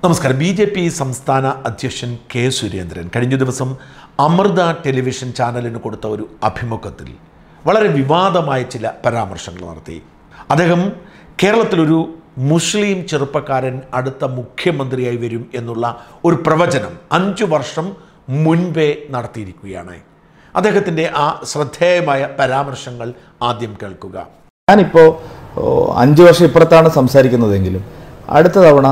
നമസ്കാരം B J P സംസ്ഥാന അധ്യക്ഷൻ കെ സുരേന്ദ്രൻ കഴിഞ്ഞ ദിവസം അമൃത ടെലിവിഷൻ ചാനലിന് കൊടുത്ത ഒരു അഭിമുഖത്തിൽ വളരെ വിവാദമായ ചില പരാമർശങ്ങൾ നടത്തി അദ്ദേഹം കേരളത്തിലൊരു മുസ്ലിം ചെറുപ്പക്കാരൻ അടുത്ത മുഖ്യമന്ത്രിയായി വരും എന്നുള്ള ഒരു പ്രവചനം അഞ്ചു വർഷം മുൻപേ നടത്തിയിരിക്കുകയാണ് അദ്ദേഹത്തിൻ്റെ ആ ശ്രദ്ധേയമായ പരാമർശങ്ങൾ ആദ്യം കേൾക്കുക ഞാനിപ്പോൾ അഞ്ച് വർഷം ഇപ്പുറത്താണ് സംസാരിക്കുന്നതെങ്കിലും അടുത്ത തവണ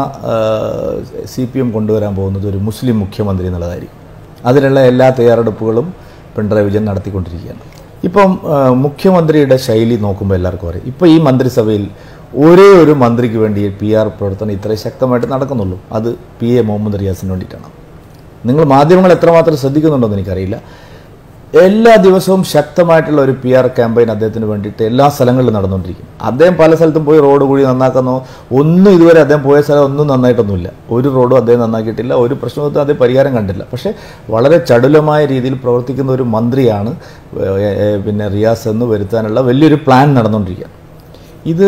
സി പി എം കൊണ്ടുവരാൻ പോകുന്നത് ഒരു മുസ്ലിം മുഖ്യമന്ത്രി എന്നുള്ളതായിരിക്കും അതിനുള്ള എല്ലാ തയ്യാറെടുപ്പുകളും പിണറായി വിജയൻ നടത്തിക്കൊണ്ടിരിക്കുകയാണ് ഇപ്പം ആ, മുഖ്യമന്ത്രിയുടെ ശൈലി നോക്കുമ്പോൾ എല്ലാവർക്കും അറിയാം ഇപ്പോൾ ഈ മന്ത്രിസഭയിൽ ഒരേ ഒരു മന്ത്രിക്ക് വേണ്ടി പി ആർ പ്രവർത്തനം ഇത്ര ശക്തമായിട്ട് നടക്കുന്നുള്ളൂ അത് പി എ മുഹമ്മദ് റിയാസിന് വേണ്ടിയിട്ടാണ് നിങ്ങൾ മാധ്യമങ്ങൾ എത്രമാത്രം ശ്രദ്ധിക്കുന്നുണ്ടോ എന്ന് എനിക്കറിയില്ല എല്ലാ ദിവസവും ശക്തമായിട്ടുള്ള ഒരു പി ആർ ക്യാമ്പയിൻ അദ്ദേഹത്തിന് വേണ്ടിയിട്ട് എല്ലാ സ്ഥലങ്ങളിലും നടന്നുകൊണ്ടിരിക്കും അദ്ദേഹം പല സ്ഥലത്തും പോയി റോഡ് കൂടി നന്നാക്കുന്നോ ഒന്നും ഇതുവരെ അദ്ദേഹം പോയ സ്ഥലം ഒന്നും നന്നായിട്ടൊന്നുമില്ല ഒരു റോഡും അദ്ദേഹം നന്നാക്കിയിട്ടില്ല ഒരു പ്രശ്നവും അദ്ദേഹം പരിഹാരം കണ്ടില്ല പക്ഷേ വളരെ ചടുലമായ രീതിയിൽ പ്രവർത്തിക്കുന്ന ഒരു മന്ത്രിയാണ് ഏ, ഏ, പിന്നെ റിയാസ് എന്ന് വരുത്താനുള്ള വലിയൊരു പ്ലാൻ നടന്നുകൊണ്ടിരിക്കുക ഇത്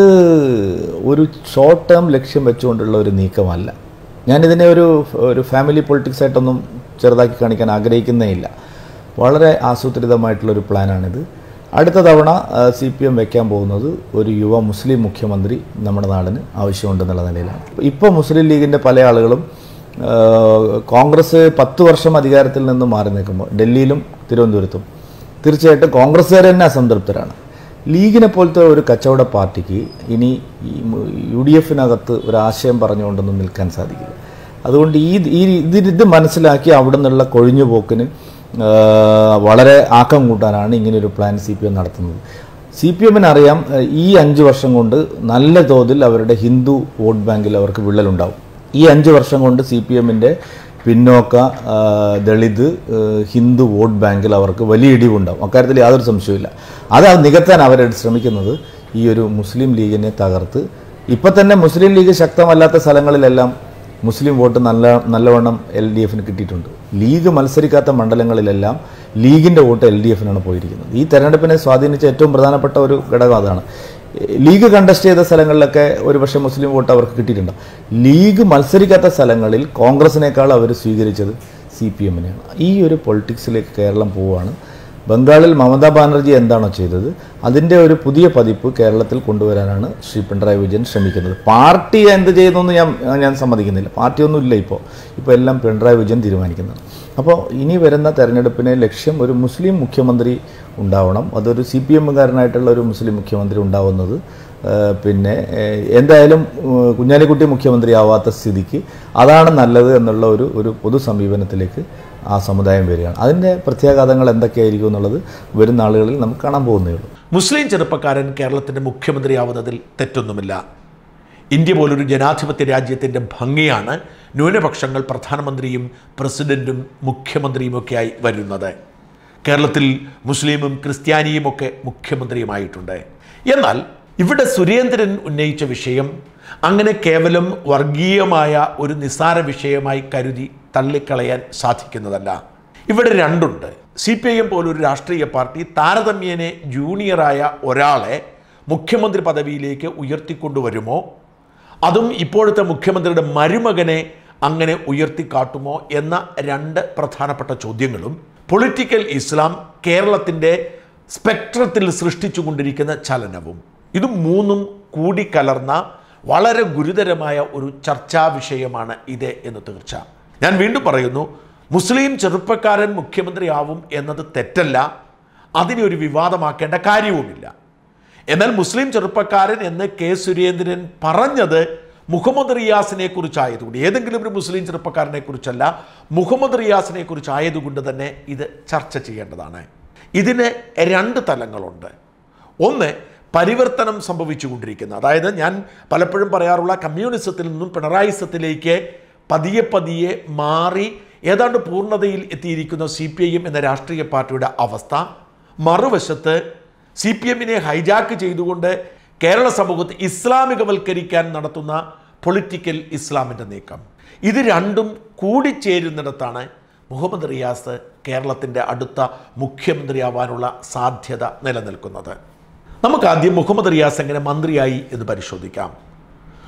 ഒരു ഷോർട്ട് ടേം ലക്ഷ്യം വെച്ചുകൊണ്ടുള്ള ഒരു നീക്കമല്ല ഞാനിതിനെ ഒരു ഒരു ഫാമിലി പൊളിറ്റിക്സ് ആയിട്ടൊന്നും ചെറുതാക്കി കാണിക്കാൻ ആഗ്രഹിക്കുന്നേ ഇല്ല വളരെ ആസൂത്രിതമായിട്ടുള്ളൊരു പ്ലാനാണിത് അടുത്ത തവണ സി പി എം വെക്കാൻ പോകുന്നത് ഒരു യുവ മുസ്ലിം മുഖ്യമന്ത്രി നമ്മുടെ നാടിന് ആവശ്യമുണ്ടെന്നുള്ള നിലയിലാണ് ഇപ്പോൾ മുസ്ലിം ലീഗിൻ്റെ പല ആളുകളും ആ, കോൺഗ്രസ് പത്ത് വർഷം അധികാരത്തിൽ നിന്ന് മാറി നിൽക്കുമ്പോൾ ഡൽഹിയിലും തിരുവനന്തപുരത്തും തീർച്ചയായിട്ടും കോൺഗ്രസ്സുകാർ തന്നെ അസംതൃപ്തരാണ് ലീഗിനെ പോലത്തെ ഒരു കച്ചവട പാർട്ടിക്ക് ഇനി ഈ മു- യു ഡി എഫിനകത്ത് ഒരു ആശയം പറഞ്ഞുകൊണ്ടൊന്നും നിൽക്കാൻ സാധിക്കില്ല അതുകൊണ്ട് ഈ ഈ ഇത് ഇത് മനസ്സിലാക്കി അവിടെ നിന്നുള്ള കൊഴിഞ്ഞുപോക്കിന് ആ, വളരെ ആക്കം കൂട്ടാനാണ് ഇങ്ങനൊരു പ്ലാൻ സി പി എം നടത്തുന്നത് സി പി എമ്മിന് അറിയാം ആ, ഈ അഞ്ച് വർഷം കൊണ്ട് നല്ല തോതിൽ അവരുടെ ഹിന്ദു വോട്ട് ബാങ്കിൽ അവർക്ക് വിള്ളലുണ്ടാവും ഈ അഞ്ച് വർഷം കൊണ്ട് സി പി എമ്മിൻ്റെ പിന്നോക്ക ആ, ദളിത് ആ, ഹിന്ദു വോട്ട് ബാങ്കിൽ അവർക്ക് വലിയ ഇടിവുണ്ടാവും അക്കാര്യത്തിൽ യാതൊരു സംശയവുമില്ല അത് നികത്താൻ അവർ ശ്രമിക്കുന്നത് ഈ ഒരു മുസ്ലിം ലീഗിനെ തകർത്ത് ഇപ്പം തന്നെ മുസ്ലിം ലീഗ് ശക്തമല്ലാത്ത സ്ഥലങ്ങളിലെല്ലാം മുസ്ലിം വോട്ട് നല്ല നല്ലവണ്ണം എൽ ഡി എഫിന് കിട്ടിയിട്ടുണ്ട് ലീഗ് മത്സരിക്കാത്ത മണ്ഡലങ്ങളിലെല്ലാം ലീഗിൻ്റെ വോട്ട് എൽ ഡി എഫിനാണ് പോയിരിക്കുന്നത് ഈ തെരഞ്ഞെടുപ്പിനെ സ്വാധീനിച്ച ഏറ്റവും പ്രധാനപ്പെട്ട ഒരു ഘടകം അതാണ് ലീഗ് കണ്ടസ്റ്റ് ചെയ്ത സ്ഥലങ്ങളിലൊക്കെ ഒരുപക്ഷെ മുസ്ലിം വോട്ട് അവർക്ക് കിട്ടിയിട്ടുണ്ട് ലീഗ് മത്സരിക്കാത്ത സ്ഥലങ്ങളിൽ കോൺഗ്രസിനേക്കാൾ അവർ സ്വീകരിച്ചത് സി പി എമ്മിനെയാണ് ഈ ഒരു പൊളിറ്റിക്സിലേക്ക് കേരളം പോവുകയാണ് ബംഗാളിൽ മമതാ ബാനർജി എന്താണോ ചെയ്തത് അതിൻ്റെ ഒരു പുതിയ പതിപ്പ് കേരളത്തിൽ കൊണ്ടുവരാനാണ് ശ്രീ പിണറായി വിജയൻ ശ്രമിക്കുന്നത് പാർട്ടി എന്ത് ചെയ്യുന്നു എന്ന് ഞാൻ ഞാൻ സമ്മതിക്കുന്നില്ല പാർട്ടിയൊന്നും ഇല്ല ഇപ്പോൾ ഇപ്പോൾ എല്ലാം പിണറായി വിജയൻ തീരുമാനിക്കുന്നതാണ് അപ്പോൾ ഇനി വരുന്ന തെരഞ്ഞെടുപ്പിനെ ലക്ഷ്യം ഒരു മുസ്ലിം മുഖ്യമന്ത്രി ഉണ്ടാവണം അതൊരു സി പി എമ്മുകാരനായിട്ടുള്ള ഒരു മുസ്ലിം മുഖ്യമന്ത്രി ഉണ്ടാവുന്നത് ഏഹ് പിന്നെ ഏഹ് എന്തായാലും ഏഹ് കുഞ്ഞാലിക്കുട്ടി മുഖ്യമന്ത്രി ആവാത്ത സ്ഥിതിക്ക് അതാണ് നല്ലത് എന്നുള്ള ഒരു ഒരു പൊതു സമീപനത്തിലേക്ക് ആ സമുദായം വരികയാണ് അതിൻ്റെ പ്രത്യാഘാതങ്ങൾ എന്തൊക്കെയായിരിക്കും എന്നുള്ളത് വരുന്ന ആളുകളിൽ നമുക്ക് കാണാൻ പോകുന്നേ ഉള്ളൂ മുസ്ലിം ചെറുപ്പക്കാരൻ കേരളത്തിൻ്റെ മുഖ്യമന്ത്രിയാവുന്നതിൽ തെറ്റൊന്നുമില്ല ഇന്ത്യ പോലൊരു ജനാധിപത്യ രാജ്യത്തിൻ്റെ ഭംഗിയാണ് ന്യൂനപക്ഷങ്ങൾ പ്രധാനമന്ത്രിയും പ്രസിഡന്റും മുഖ്യമന്ത്രിയുമൊക്കെയായി വരുന്നത് കേരളത്തിൽ മുസ്ലിമും ക്രിസ്ത്യാനിയുമൊക്കെ മുഖ്യമന്ത്രിയുമായിട്ടുണ്ട് എന്നാൽ ഇവിടെ സുരേന്ദ്രൻ ഉന്നയിച്ച വിഷയം അങ്ങനെ കേവലം വർഗീയമായ ഒരു നിസ്സാര വിഷയമായി കരുതി തള്ളിക്കളയാൻ സാധിക്കുന്നതല്ല ഇവിടെ രണ്ടുണ്ട് സി പി ഐ എം പോലൊരു രാഷ്ട്രീയ പാർട്ടി താരതമ്യേനെ ജൂനിയറായ ഒരാളെ മുഖ്യമന്ത്രി പദവിയിലേക്ക് ഉയർത്തിക്കൊണ്ടുവരുമോ അതും ഇപ്പോഴത്തെ മുഖ്യമന്ത്രിയുടെ മരുമകനെ അങ്ങനെ ഉയർത്തിക്കാട്ടുമോ എന്ന രണ്ട് പ്രധാനപ്പെട്ട ചോദ്യങ്ങളും പൊളിറ്റിക്കൽ ഇസ്ലാം കേരളത്തിൻ്റെ സ്പെക്ട്രത്തിൽ സൃഷ്ടിച്ചുകൊണ്ടിരിക്കുന്ന ചലനവും ഇത് മൂന്നും കൂടിക്കലർന്ന വളരെ ഗുരുതരമായ ഒരു ചർച്ചാ വിഷയമാണ് ഇത് എന്ന് തീർച്ച ഞാൻ വീണ്ടും പറയുന്നു മുസ്ലിം ചെറുപ്പക്കാരൻ മുഖ്യമന്ത്രിയാവും എന്നത് തെറ്റല്ല അതിനെ ഒരു വിവാദമാക്കേണ്ട കാര്യവുമില്ല എന്നാൽ മുസ്ലിം ചെറുപ്പക്കാരൻ എന്ന് കെ സുരേന്ദ്രൻ പറഞ്ഞത് മുഹമ്മദ് റിയാസിനെ കുറിച്ചായതുകൊണ്ട് ഏതെങ്കിലും ഒരു മുസ്ലിം ചെറുപ്പക്കാരനെ കുറിച്ചല്ല മുഹമ്മദ് റിയാസിനെ കുറിച്ചായതുകൊണ്ട് തന്നെ ഇത് ചർച്ച ചെയ്യേണ്ടതാണ് ഇതിന് രണ്ട് തലങ്ങളുണ്ട് ഒന്ന് പരിവർത്തനം സംഭവിച്ചുകൊണ്ടിരിക്കുന്ന അതായത് ഞാൻ പലപ്പോഴും പറയാറുള്ള കമ്മ്യൂണിസത്തിൽ നിന്നും പിണറായിസത്തിലേക്ക് പതിയെ പതിയെ മാറി ഏതാണ്ട് പൂർണ്ണതയിൽ എത്തിയിരിക്കുന്ന സി പി ഐ എം എന്ന രാഷ്ട്രീയ പാർട്ടിയുടെ അവസ്ഥ മറുവശത്ത് സി പി എമ്മിനെ ഹൈജാക്ക് ചെയ്തുകൊണ്ട് കേരള സമൂഹത്തെ ഇസ്ലാമികവൽക്കരിക്കാൻ നടത്തുന്ന പൊളിറ്റിക്കൽ ഇസ്ലാമിൻ്റെ നീക്കം ഇത് രണ്ടും കൂടിച്ചേരുന്നിടത്താണ് മുഹമ്മദ് റിയാസ് കേരളത്തിൻ്റെ അടുത്ത മുഖ്യമന്ത്രിയാവാനുള്ള സാധ്യത നിലനിൽക്കുന്നത് നമുക്ക് ആദ്യം മുഹമ്മദ് റിയാസ് എങ്ങനെ മന്ത്രിയായി എന്ന് പരിശോധിക്കാം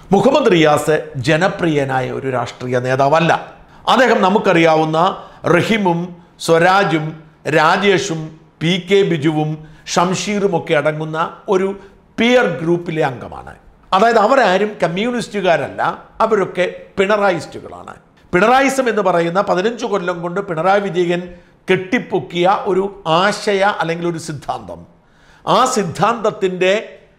മുഹമ്മദ് റിയാസ് ജനപ്രിയനായ ഒരു രാഷ്ട്രീയ നേതാവല്ല അദ്ദേഹം നമുക്കറിയാവുന്ന റഹീമും സ്വരാജും രാജേഷും പി കെ ബിജുവും ഷംഷീറും ഒക്കെ അടങ്ങുന്ന ഒരു പിയർ ഗ്രൂപ്പിലെ അംഗമാണ് അതായത് അവരാരും കമ്മ്യൂണിസ്റ്റുകാരല്ല അവരൊക്കെ പിണറായിസ്റ്റുകളാണ് പിണറായിസം എന്ന് പറയുന്ന പതിനഞ്ച് കൊല്ലം കൊണ്ട് പിണറായി വിജയൻ കെട്ടിപ്പൊക്കിയ ഒരു ആശയ അല്ലെങ്കിൽ ഒരു സിദ്ധാന്തം ആ സിദ്ധാന്തത്തിൻ്റെ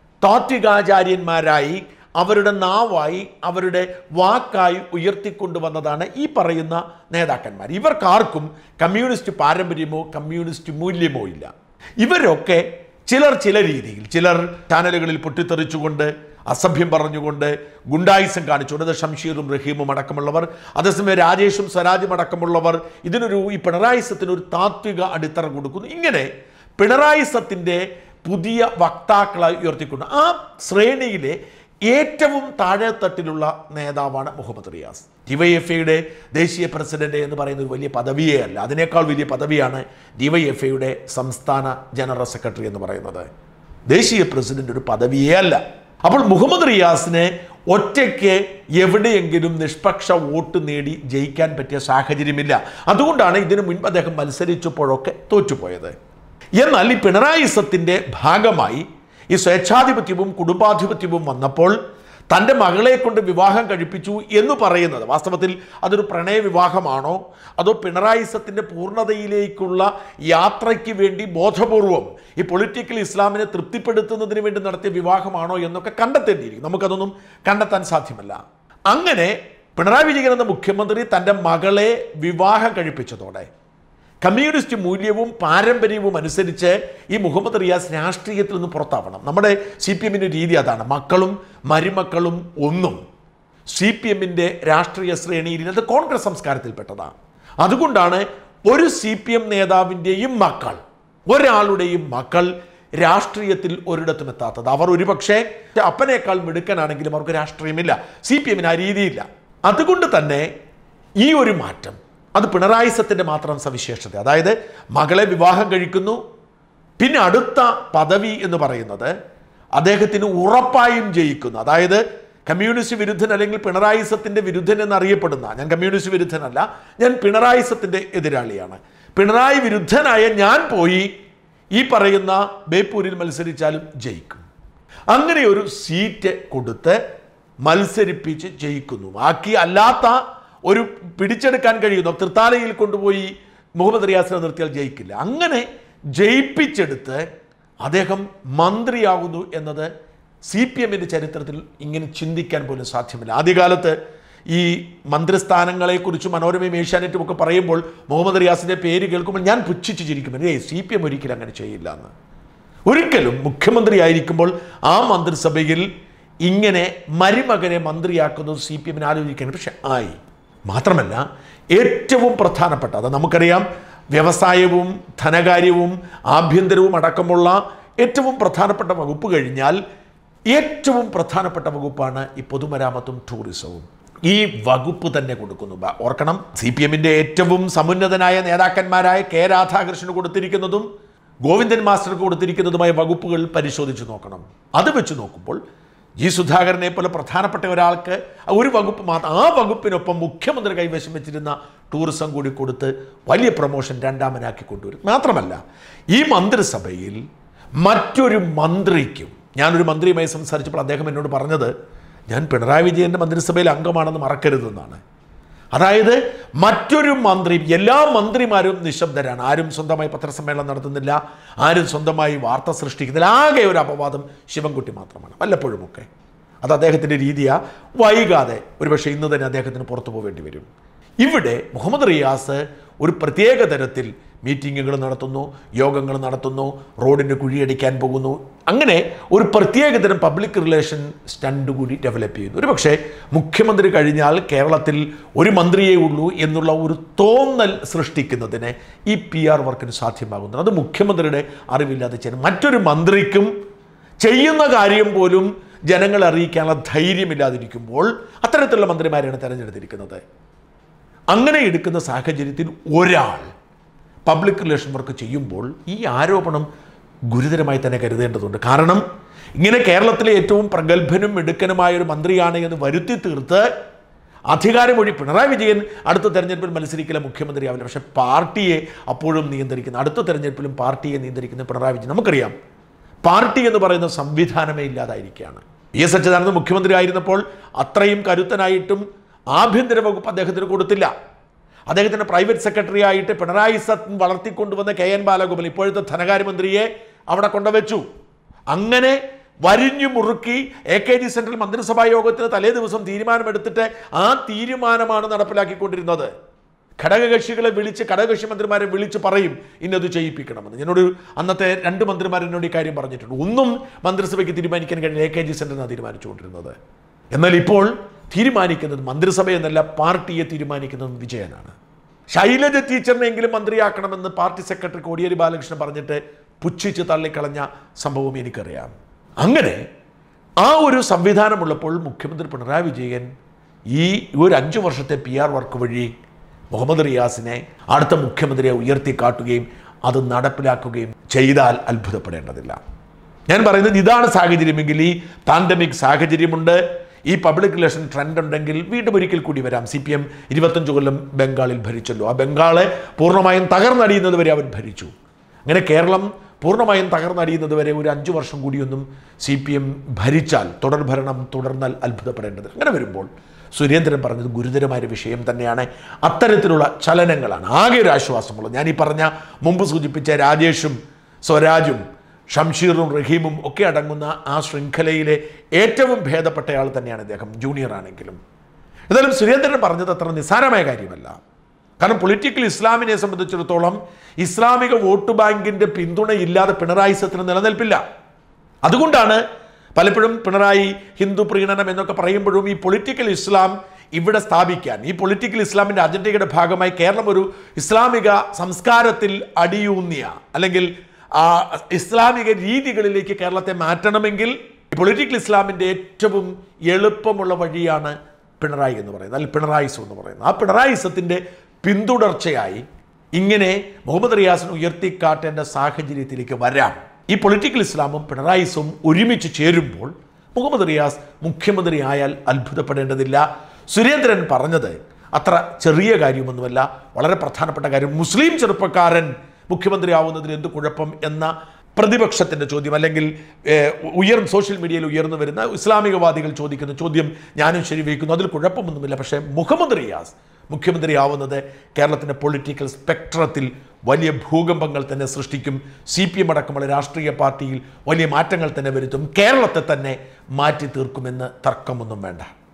താത്വികാചാര്യന്മാരായി അവരുടെ നാവായി അവരുടെ വാക്കായി ഉയർത്തിക്കൊണ്ടുവന്നതാണ് ഈ പറയുന്ന നേതാക്കന്മാർ ഇവർക്കാർക്കും കമ്മ്യൂണിസ്റ്റ് പാരമ്പര്യമോ കമ്മ്യൂണിസ്റ്റ് മൂല്യമോ ഇല്ല ഇവരൊക്കെ ചിലർ ചില രീതിയിൽ ചിലർ ചാനലുകളിൽ പൊട്ടിത്തെറിച്ചുകൊണ്ട് അസഭ്യം പറഞ്ഞുകൊണ്ട് ഗുണ്ടായുസം കാണിച്ചുകൊണ്ട് അത് ഷംഷീറും റഹീമും അടക്കമുള്ളവർ അതേസമയം രാജേഷും സ്വരാജും അടക്കമുള്ളവർ ഇതിനൊരു ഈ പിണറായിസത്തിന് ഒരു താത്വിക അടിത്തറ കൊടുക്കുന്നു ഇങ്ങനെ പിണറായിസത്തിൻ്റെ പുതിയ വക്താക്കളായി ഉയർത്തിക്കൊണ്ട് ആ ശ്രേണിയിലെ ഏറ്റവും താഴെത്തട്ടിലുള്ള നേതാവാണ് മുഹമ്മദ് റിയാസ് ഡിവൈഎഫ്ഐയുടെ ദേശീയ പ്രസിഡന്റ് എന്ന് പറയുന്ന ഒരു വലിയ പദവിയേ അല്ല അതിനേക്കാൾ വലിയ പദവിയാണ് ഡിവൈഎഫ്ഐയുടെ സംസ്ഥാന ജനറൽ സെക്രട്ടറി എന്ന് പറയുന്നത് ദേശീയ പ്രസിഡന്റ് ഒരു പദവിയേ അല്ല അപ്പോൾ മുഹമ്മദ് റിയാസിനെ ഒറ്റയ്ക്ക് എവിടെയെങ്കിലും നിഷ്പക്ഷ വോട്ട് നേടി ജയിക്കാൻ പറ്റിയ സാഹചര്യമില്ല അതുകൊണ്ടാണ് ഇതിനു മുൻപ് അദ്ദേഹം മത്സരിച്ചപ്പോഴൊക്കെ തോറ്റുപോയത് എന്നാൽ ഈ പിണറായിസത്തിൻ്റെ ഭാഗമായി ഈ സ്വേച്ഛാധിപത്യവും കുടുംബാധിപത്യവും വന്നപ്പോൾ തൻ്റെ മകളെ കൊണ്ട് വിവാഹം കഴിപ്പിച്ചു എന്ന് പറയുന്നത് വാസ്തവത്തിൽ അതൊരു പ്രണയ വിവാഹമാണോ അതോ പിണറായിസത്തിൻ്റെ പൂർണ്ണതയിലേക്കുള്ള യാത്രയ്ക്ക് വേണ്ടി ബോധപൂർവം ഈ പൊളിറ്റിക്കൽ ഇസ്ലാമിനെ തൃപ്തിപ്പെടുത്തുന്നതിന് വേണ്ടി നടത്തിയ വിവാഹമാണോ എന്നൊക്കെ കണ്ടെത്തേണ്ടിയിരിക്കും നമുക്കതൊന്നും കണ്ടെത്താൻ സാധ്യമല്ല അങ്ങനെ പിണറായി വിജയൻ എന്ന മുഖ്യമന്ത്രി തൻ്റെ മകളെ വിവാഹം കഴിപ്പിച്ചതോടെ കമ്മ്യൂണിസ്റ്റ് മൂല്യവും പാരമ്പര്യവും അനുസരിച്ച് ഈ മുഹമ്മദ് റിയാസ് രാഷ്ട്രീയത്തിൽ നിന്ന് പുറത്താവണം നമ്മുടെ സി പി എമ്മിൻ്റെ രീതി അതാണ് മക്കളും മരുമക്കളും ഒന്നും സി പി എമ്മിൻ്റെ രാഷ്ട്രീയ ശ്രേണിയിൽ അത് കോൺഗ്രസ് സംസ്കാരത്തിൽപ്പെട്ടതാണ് അതുകൊണ്ടാണ് ഒരു സി പി എം നേതാവിൻ്റെയും മക്കൾ ഒരാളുടെയും മക്കൾ രാഷ്ട്രീയത്തിൽ ഒരിടത്തും എത്താത്തത് അവർ ഒരുപക്ഷെ അപ്പനേക്കാൾ മിടുക്കനാണെങ്കിലും അവർക്ക് രാഷ്ട്രീയമില്ല സി പി എമ്മിന് ആ രീതിയില്ല അതുകൊണ്ട് തന്നെ ഈ ഒരു മാറ്റം അത് പിണറായിസത്തിൻ്റെ മാത്രം സവിശേഷത അതായത് മകളെ വിവാഹം കഴിക്കുന്നു പിന്നെ അടുത്ത പദവി എന്ന് പറയുന്നത് അദ്ദേഹത്തിന് ഉറപ്പായും ജയിക്കുന്നു അതായത് കമ്മ്യൂണിസ്റ്റ് വിരുദ്ധൻ അല്ലെങ്കിൽ പിണറായിസത്തിൻ്റെ വിരുദ്ധൻ എന്നറിയപ്പെടുന്ന ഞാൻ കമ്മ്യൂണിസ്റ്റ് വിരുദ്ധനല്ല ഞാൻ പിണറായിസത്തിൻ്റെ എതിരാളിയാണ് പിണറായി വിരുദ്ധനായ ഞാൻ പോയി ഈ പറയുന്ന ബേപ്പൂരിൽ മത്സരിച്ചാലും ജയിക്കും അങ്ങനെ ഒരു സീറ്റ് കൊടുത്ത് മത്സരിപ്പിച്ച് ജയിക്കുന്നു ബാക്കി അല്ലാത്ത ഒരു പിടിച്ചെടുക്കാൻ കഴിയുന്നു തൃത്താലയിൽ കൊണ്ടുപോയി മുഹമ്മദ് റിയാസിനെ നിർത്തിയാൽ ജയിക്കില്ല അങ്ങനെ ജയിപ്പിച്ചെടുത്ത് അദ്ദേഹം മന്ത്രിയാകുന്നു എന്നത് സി പി എമ്മിൻ്റെ ചരിത്രത്തിൽ ഇങ്ങനെ ചിന്തിക്കാൻ പോലും സാധ്യമല്ല ആദ്യകാലത്ത് ഈ മന്ത്രിസ്ഥാനങ്ങളെക്കുറിച്ച് മനോരമയും ഏഷ്യാനെറ്റും ഒക്കെ പറയുമ്പോൾ മുഹമ്മദ് റിയാസിൻ്റെ പേര് കേൾക്കുമ്പോൾ ഞാൻ പുച്ഛിച്ച് ചിരിക്കും ഏയ് സി പി എം ഒരിക്കലും അങ്ങനെ ചെയ്യില്ല എന്ന് ഒരിക്കലും മുഖ്യമന്ത്രി ആയിരിക്കുമ്പോൾ ആ മന്ത്രിസഭയിൽ ഇങ്ങനെ മരുമകനെ മന്ത്രിയാക്കുന്നത് സി പി എമ്മിന് ആലോചിക്കാൻ പക്ഷെ ആയി മാത്രമല്ല ഏറ്റവും പ്രധാനപ്പെട്ട അത് നമുക്കറിയാം വ്യവസായവും ധനകാര്യവും ആഭ്യന്തരവും അടക്കമുള്ള ഏറ്റവും പ്രധാനപ്പെട്ട വകുപ്പ് കഴിഞ്ഞാൽ ഏറ്റവും പ്രധാനപ്പെട്ട വകുപ്പാണ് ഈ പൊതുമരാമത്തും ടൂറിസവും ഈ വകുപ്പ് തന്നെ കൊടുക്കുന്നു ബ- ഓർക്കണം സി പി എമ്മിൻ്റെ ഏറ്റവും സമുന്നതനായ നേതാക്കന്മാരായ കെ രാധാകൃഷ്ണന് കൊടുത്തിരിക്കുന്നതും ഗോവിന്ദൻ മാസ്റ്റർക്ക് കൊടുത്തിരിക്കുന്നതുമായ വകുപ്പുകൾ പരിശോധിച്ച് നോക്കണം അത് വെച്ച് നോക്കുമ്പോൾ ജി സുധാകരനെ പോലെ പ്രധാനപ്പെട്ട ഒരാൾക്ക് ഒരു വകുപ്പ് മാത്രം ആ വകുപ്പിനൊപ്പം മുഖ്യമന്ത്രി കൈവശം വെച്ചിരുന്ന ടൂറിസം കൂടി കൊടുത്ത് വലിയ പ്രൊമോഷൻ രണ്ടാമനാക്കി കൊണ്ടുവരും മാത്രമല്ല ഈ മന്ത്രിസഭയിൽ മറ്റൊരു മന്ത്രിക്കും ഞാനൊരു മന്ത്രിയുമായി സംസാരിച്ചപ്പോൾ അദ്ദേഹം എന്നോട് പറഞ്ഞത് ഞാൻ പിണറായി വിജയൻ്റെ മന്ത്രിസഭയിൽ അംഗമാണെന്ന് മറക്കരുതെന്നാണ് അതായത് മറ്റൊരു മന്ത്രി എല്ലാ മന്ത്രിമാരും നിശബ്ദരാണ് ആരും സ്വന്തമായി പത്രസമ്മേളനം നടത്തുന്നില്ല ആരും സ്വന്തമായി വാർത്ത സൃഷ്ടിക്കുന്നില്ല ആകെ ഒരു അപവാദം ശിവൻകുട്ടി മാത്രമാണ് വല്ലപ്പോഴുമൊക്കെ അത് അദ്ദേഹത്തിൻ്റെ രീതിയാ വൈകാതെ ഒരുപക്ഷെ ഇന്ന് തന്നെ അദ്ദേഹത്തിന് പുറത്തു പോവേണ്ടി വരും ഇവിടെ മുഹമ്മദ് റിയാസ് ഒരു പ്രത്യേക തരത്തിൽ മീറ്റിങ്ങുകൾ നടത്തുന്നു യോഗങ്ങൾ നടത്തുന്നു റോഡിന് കുഴിയടിക്കാൻ പോകുന്നു അങ്ങനെ ഒരു പ്രത്യേക തരം പബ്ലിക് റിലേഷൻ സ്റ്റണ്ട് കൂടി ഡെവലപ്പ് ചെയ്യുന്നു ഒരു പക്ഷേ മുഖ്യമന്ത്രി കഴിഞ്ഞാൽ കേരളത്തിൽ ഒരു മന്ത്രിയേ ഉള്ളൂ എന്നുള്ള ഒരു തോന്നൽ സൃഷ്ടിക്കുന്നതിന് ഈ പി ആർ വർക്കിന് സാധ്യമാകുന്നു അത് മുഖ്യമന്ത്രിയുടെ അറിവില്ലാതെ ചെയ്യുന്നു മറ്റൊരു മന്ത്രിക്കും ചെയ്യുന്ന കാര്യം പോലും ജനങ്ങളെ അറിയിക്കാനുള്ള ധൈര്യമില്ലാതിരിക്കുമ്പോൾ അത്തരത്തിലുള്ള മന്ത്രിമാരെയാണ് തെരഞ്ഞെടുത്തിരിക്കുന്നത് അങ്ങനെ എടുക്കുന്ന സാഹചര്യത്തിൽ ഒരാൾ പബ്ലിക് റിലേഷൻ വർക്ക് ചെയ്യുമ്പോൾ ഈ ആരോപണം ഗുരുതരമായി തന്നെ കരുതേണ്ടതുണ്ട് കാരണം ഇങ്ങനെ കേരളത്തിലെ ഏറ്റവും പ്രഗത്ഭനും മിടുക്കനുമായ ഒരു മന്ത്രിയാണ് എന്ന് വരുത്തി തീർത്ത് അധികാരമൊഴി പിണറായി വിജയൻ അടുത്ത തെരഞ്ഞെടുപ്പിൽ മത്സരിക്കില്ല മുഖ്യമന്ത്രിയാവില്ല പക്ഷേ പാർട്ടിയെ അപ്പോഴും നിയന്ത്രിക്കുന്ന അടുത്ത തെരഞ്ഞെടുപ്പിലും പാർട്ടിയെ നിയന്ത്രിക്കുന്ന പിണറായി വിജയൻ നമുക്കറിയാം പാർട്ടി എന്ന് പറയുന്ന സംവിധാനമേ ഇല്ലാതായിരിക്കുകയാണ് ഇ എസ് അച്യുതാനന്ദൻ മുഖ്യമന്ത്രി ആയിരുന്നപ്പോൾ അത്രയും കരുത്തനായിട്ടും ആഭ്യന്തര വകുപ്പ് അദ്ദേഹത്തിന് കൊടുത്തില്ല അദ്ദേഹത്തിൻ്റെ പ്രൈവറ്റ് സെക്രട്ടറി ആയിട്ട് പിണറായി സത്ത് വളർത്തിക്കൊണ്ടുവന്ന കെ എൻ ബാലഗോപാൽ ഇപ്പോഴത്തെ ധനകാര്യമന്ത്രിയെ അവിടെ കൊണ്ടുവച്ചു അങ്ങനെ വരിഞ്ഞു മുറുക്കി എ കെ ജി സെൻട്രൽ മന്ത്രിസഭാ യോഗത്തിന് തലേ ദിവസം തീരുമാനമെടുത്തിട്ട് ആ തീരുമാനമാണ് നടപ്പിലാക്കിക്കൊണ്ടിരുന്നത് ഘടകകക്ഷികളെ വിളിച്ച് ഘടകകക്ഷി മന്ത്രിമാരെ വിളിച്ച് പറയും ഇന്നത് ചെയ്യിപ്പിക്കണമെന്ന് എന്നോട് അന്നത്തെ രണ്ട് മന്ത്രിമാർ എന്നോട് ഈ കാര്യം പറഞ്ഞിട്ടുണ്ട് ഒന്നും മന്ത്രിസഭയ്ക്ക് തീരുമാനിക്കാൻ കഴിയില്ല എ കെ ജി സെൻറ്ററിനാണ് തീരുമാനിച്ചുകൊണ്ടിരുന്നത് എന്നാൽ ഇപ്പോൾ തീരുമാനിക്കുന്നത് മന്ത്രിസഭ എന്നല്ല പാർട്ടിയെ തീരുമാനിക്കുന്നത് വിജയനാണ് ശൈലജ ടീച്ചറിനെങ്കിലും മന്ത്രിയാക്കണമെന്ന് പാർട്ടി സെക്രട്ടറി കോടിയേരി ബാലകൃഷ്ണൻ പറഞ്ഞിട്ട് പുച്ഛിച്ച് തള്ളിക്കളഞ്ഞ സംഭവം എനിക്കറിയാം അങ്ങനെ ആ ഒരു സംവിധാനമുള്ളപ്പോൾ മുഖ്യമന്ത്രി പിണറായി വിജയൻ ഈ ഒരു അഞ്ചു വർഷത്തെ പി ആർ വർക്ക് വഴി മുഹമ്മദ് റിയാസിനെ അടുത്ത മുഖ്യമന്ത്രിയെ ഉയർത്തിക്കാട്ടുകയും അത് നടപ്പിലാക്കുകയും ചെയ്താൽ അത്ഭുതപ്പെടേണ്ടതില്ല ഞാൻ പറയുന്നത് ഇതാണ് സാഹചര്യമെങ്കിൽ ഈ പാൻഡമിക് സാഹചര്യമുണ്ട് ഈ പബ്ലിക് റിലേഷൻ ട്രെൻഡ് ഉണ്ടെങ്കിൽ വീണ്ടും ഒരിക്കൽ കൂടി വരാം സി പി എം ഇരുപത്തഞ്ച് കൊല്ലം ബംഗാളിൽ ഭരിച്ചല്ലോ ആ ബംഗാളെ പൂർണ്ണമായും തകർന്നടിയുന്നത് വരെ അവർ ഭരിച്ചു അങ്ങനെ കേരളം പൂർണ്ണമായും തകർന്നടിയുന്നത് വരെ ഒരു അഞ്ചു വർഷം കൂടിയൊന്നും സി പി എം ഭരിച്ചാൽ തുടർ ഭരണം തുടർന്നാൽ അത്ഭുതപ്പെടേണ്ടത് അങ്ങനെ വരുമ്പോൾ സുരേന്ദ്രൻ പറഞ്ഞത് ഗുരുതരമായ ഒരു വിഷയം തന്നെയാണ് അത്തരത്തിലുള്ള ചലനങ്ങളാണ് ആകെ ഒരു ആശ്വാസമുള്ളത് ഞാൻ ഈ പറഞ്ഞ മുമ്പ് സൂചിപ്പിച്ച രാജേഷും സ്വരാജും ഷംഷീറും റഹീമും ഒക്കെ അടങ്ങുന്ന ആ ശൃംഖലയിലെ ഏറ്റവും ഭേദപ്പെട്ടയാൾ തന്നെയാണ് ഇദ്ദേഹം ജൂനിയർ ആണെങ്കിലും എന്നാലും സുരേന്ദ്രൻ പറഞ്ഞത് അത്ര നിസ്സാരമായ കാര്യമല്ല കാരണം പൊളിറ്റിക്കൽ ഇസ്ലാമിനെ സംബന്ധിച്ചിടത്തോളം ഇസ്ലാമിക വോട്ട് ബാങ്കിന്റെ പിന്തുണയില്ലാതെ പിണറായി സത്തിന് നിലനിൽപ്പില്ല അതുകൊണ്ടാണ് പലപ്പോഴും പിണറായി ഹിന്ദു പ്രീണനം എന്നൊക്കെ പറയുമ്പോഴും ഈ പൊളിറ്റിക്കൽ ഇസ്ലാം ഇവിടെ സ്ഥാപിക്കാൻ ഈ പൊളിറ്റിക്കൽ ഇസ്ലാമിൻ്റെ അജണ്ടയുടെ ഭാഗമായി കേരളം ഒരു ഇസ്ലാമിക സംസ്കാരത്തിൽ അടിയൂന്നിയ അല്ലെങ്കിൽ ആ ഇസ്ലാമിക രീതികളിലേക്ക് കേരളത്തെ മാറ്റണമെങ്കിൽ പൊളിറ്റിക്കൽ ഇസ്ലാമിൻ്റെ ഏറ്റവും എളുപ്പമുള്ള വഴിയാണ് പിണറായി എന്ന് പറയുന്നത് അല്ലെങ്കിൽ പിണറായിസം എന്ന് പറയുന്നത് ആ പിണറായിസത്തിൻ്റെ പിന്തുടർച്ചയായി ഇങ്ങനെ മുഹമ്മദ് റിയാസിനെ ഉയർത്തിക്കാട്ടേണ്ട സാഹചര്യത്തിലേക്ക് വരാം ഈ പൊളിറ്റിക്കൽ ഇസ്ലാമും പിണറായിസവും ഒരുമിച്ച് ചേരുമ്പോൾ മുഹമ്മദ് റിയാസ് മുഖ്യമന്ത്രി ആയാൽ അത്ഭുതപ്പെടേണ്ടതില്ല സുരേന്ദ്രൻ പറഞ്ഞത് അത്ര ചെറിയ കാര്യമൊന്നുമല്ല വളരെ പ്രധാനപ്പെട്ട കാര്യം മുസ്ലിം ചെറുപ്പക്കാരൻ മുഖ്യമന്ത്രി ആവുന്നതിൽ എന്ത് കുഴപ്പം എന്ന പ്രതിപക്ഷത്തിൻ്റെ ചോദ്യം അല്ലെങ്കിൽ ഏഹ്, ഉയർ സോഷ്യൽ മീഡിയയിൽ ഉയർന്നു വരുന്ന ഇസ്ലാമികവാദികൾ ചോദിക്കുന്ന ചോദ്യം ഞാനും ശരിവയ്ക്കുന്നു അതിൽ കുഴപ്പമൊന്നുമില്ല പക്ഷേ മുഹമ്മദ് റിയാസ് മുഖ്യമന്ത്രിയാവുന്നത് കേരളത്തിൻ്റെ പൊളിറ്റിക്കൽ സ്പെക്ട്രത്തിൽ വലിയ ഭൂകമ്പങ്ങൾ തന്നെ സൃഷ്ടിക്കും സി പി എം അടക്കമുള്ള രാഷ്ട്രീയ പാർട്ടിയിൽ വലിയ മാറ്റങ്ങൾ തന്നെ വരുത്തും കേരളത്തെ തന്നെ മാറ്റി തീർക്കുമെന്ന് തർക്കമൊന്നും വേണ്ട